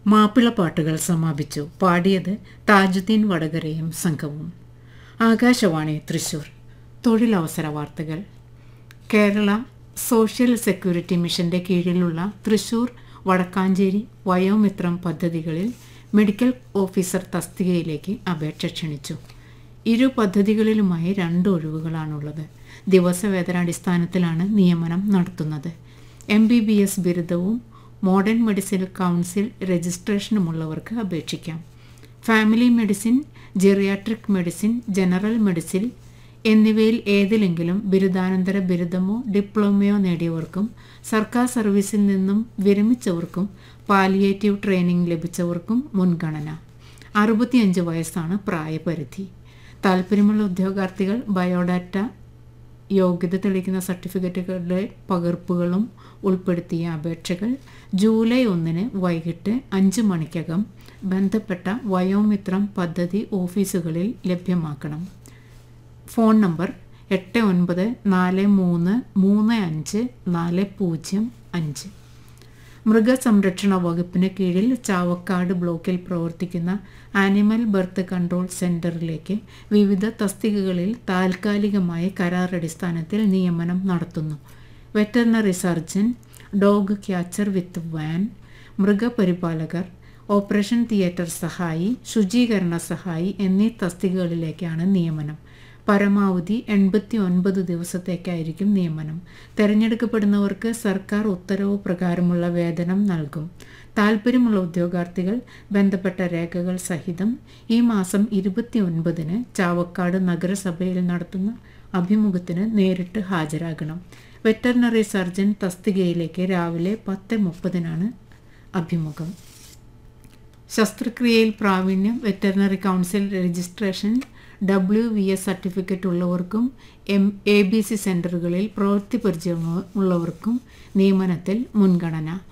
മാപ്പിളപ്പാട്ടുകൾ സമാപിച്ചു പാടിയത് താജുദ്ദീൻ വടകരയും സംഘവും ആകാശവാണി തൃശൂർ തൊഴിലവസര വാർത്തകൾ കേരള സോഷ്യൽ സെക്യൂരിറ്റി മിഷന്റെ കീഴിലുള്ള തൃശൂർ വടക്കാഞ്ചേരി വയോമിത്രം പദ്ധതികളിൽ മെഡിക്കൽ ഓഫീസർ തസ്തികയിലേക്ക് അപേക്ഷ ക്ഷണിച്ചു ഇരു പദ്ധതികളിലുമായി രണ്ട് ഒഴിവുകളാണുള്ളത് ദിവസവേതനാടിസ്ഥാനത്തിലാണ് നിയമനം നടത്തുന്നത് എം ബി ബി എസ് ബിരുദവും മോഡേൺ മെഡിസിൻ കൗൺസിൽ രജിസ്ട്രേഷനുമുള്ളവർക്ക് അപേക്ഷിക്കാം family medicine geriatric medicine general medicine എന്നിവയിൽ ഏതിലെങ്കിലും ബിരുദാനന്തര ബിരുദമോ ഡിപ്ലോമയോ നേടിയവർക്കും സർക്കാർ സർവീസിൽ നിന്നും വിരമിച്ചവർക്കും പാലിയേറ്റീവ് ട്രെയിനിങ് ലഭിച്ചവർക്കും മുൻഗണന അറുപത്തിയഞ്ച് വയസ്സാണ് പ്രായപരിധി താല്പര്യമുള്ള ഉദ്യോഗാർത്ഥികൾ ബയോഡാറ്റ യോഗ്യത തെളിയിക്കുന്ന സർട്ടിഫിക്കറ്റുകളുടെ പകർപ്പുകളും ഉൾപ്പെടുത്തിയ അപേക്ഷകൾ ജൂലൈ ഒന്നിന് വൈകിട്ട് അഞ്ച് മണിക്കകം ബന്ധപ്പെട്ട വയോമിത്രം പദ്ധതി ഓഫീസുകളിൽ ലഭ്യമാക്കണം ഫോൺ നമ്പർ എട്ട് ഒൻപത് നാല് മൂന്ന് മൂന്ന് അഞ്ച് നാല് പൂജ്യം അഞ്ച് മൃഗസംരക്ഷണ വകുപ്പിന് കീഴിൽ ചാവക്കാട് ബ്ലോക്കിൽ പ്രവർത്തിക്കുന്ന ആനിമൽ ബർത്ത് കൺട്രോൾ സെന്ററിലേക്ക് വിവിധ തസ്തികകളിൽ താൽക്കാലികമായി കരാർ അടിസ്ഥാനത്തിൽ നിയമനം നടത്തുന്നു veterinary surgeon dog catcher with van മൃഗപരിപാലകർ ഓപ്പറേഷൻ തിയേറ്റർ സഹായി ശുചീകരണ സഹായി എന്നീ തസ്തികകളിലേക്കാണ് നിയമനം പരമാവധി എൺപത്തി ഒൻപത് ദിവസത്തേക്കായിരിക്കും നിയമനം തിരഞ്ഞെടുക്കപ്പെടുന്നവർക്ക് സർക്കാർ ഉത്തരവ് പ്രകാരമുള്ള വേതനം നൽകും താൽപ്പര്യമുള്ള ഉദ്യോഗാർത്ഥികൾ ബന്ധപ്പെട്ട രേഖകൾ സഹിതം ഈ മാസം ഇരുപത്തി ഒൻപതിന് ചാവക്കാട് നഗരസഭയിൽ നടത്തുന്ന അഭിമുഖത്തിന് നേരിട്ട് ഹാജരാകണം വെറ്ററിനറി സർജൻ തസ്തികയിലേക്ക് രാവിലെ പത്ത് മുപ്പതിനാണ് അഭിമുഖം ശസ്ത്രക്രിയയിൽ പ്രാവീണ്യം veterinary council registration W V S certificate ഉള്ളവർക്കും എം എ ബി സി സെൻ്ററുകളിൽ പ്രവൃത്തി പരിചയമുള്ളവർക്കും നിയമനത്തിൽ മുൻഗണന